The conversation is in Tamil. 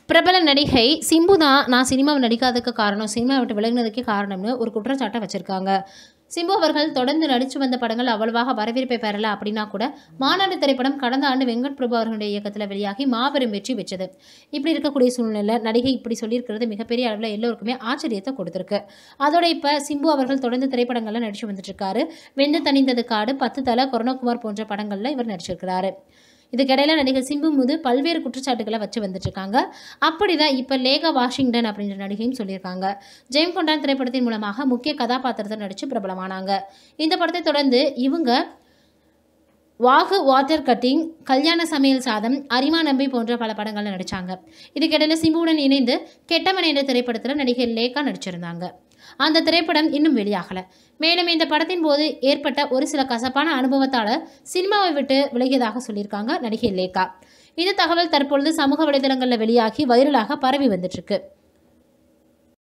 பிரபல நடிகை சிம்பு தான் நான் சினிமாவில் நடிக்காததுக்கு காரணம் சினிமா விட்டு விலகினதுக்கே காரணம்னு ஒரு குற்றச்சாட்டை வச்சிருக்காங்க சிம்பு அவர்கள் தொடர்ந்து நடித்து வந்த படங்கள் அவ்வளவாக வரவேற்பை பெறல அப்படின்னா கூட மாநாடு திரைப்படம் கடந்த ஆண்டு வெங்கட் பிரபு அவர்களுடைய இயக்கத்தில் வெளியாகி மாபெரும் வெற்றி பெற்றது இப்படி இருக்கக்கூடிய சூழ்நிலை நடிகை இப்படி சொல்லியிருக்கிறது மிகப்பெரிய அளவில் எல்லோருக்குமே ஆச்சரியத்தை கொடுத்துருக்கு அதோட இப்போ சிம்பு அவர்கள் தொடர்ந்து திரைப்படங்களில் நடித்து வந்துட்டு இருக்காரு வெந்து தணிந்தது காடு பத்து தலை கொரோனாகுமார் போன்ற படங்களில் இவர் நடிச்சிருக்கிறாரு இதுக்கிடையில நடிகர் சிம்பு மீது பல்வேறு குற்றச்சாட்டுகளை வச்சு வந்துட்டு இருக்காங்க அப்படிதான் இப்போ லேகா வாஷிங்டன் அப்படின்ற நடிகையும் சொல்லியிருக்காங்க ஜெயம் கொண்டான் திரைப்படத்தின் மூலமாக முக்கிய கதாபாத்திரத்தை நடித்து பிரபலமானாங்க இந்த படத்தை தொடர்ந்து இவங்க வாகு வாட்டர் கட்டிங் கல்யாண சமையல் சாதம் அரிமா நம்பி போன்ற பல படங்களில் நடித்தாங்க இதுக்கிடையில சிம்புவுடன் இணைந்து கெட்டவன் என்ற திரைப்படத்தில் நடிகை லேகா நடிச்சிருந்தாங்க அந்த திரைப்படம் இன்னும் வெளியாகலை மேலும் இந்த படத்தின் போது ஏற்பட்ட ஒரு சில கசப்பான அனுபவத்தால் சினிமாவை விட்டு விலகியதாக சொல்லியிருக்காங்க நடிகை லேகா இந்த தகவல் தற்பொழுது சமூக வலைதளங்களில் வெளியாகி வைரலாக பரவி வந்துட்டுருக்கு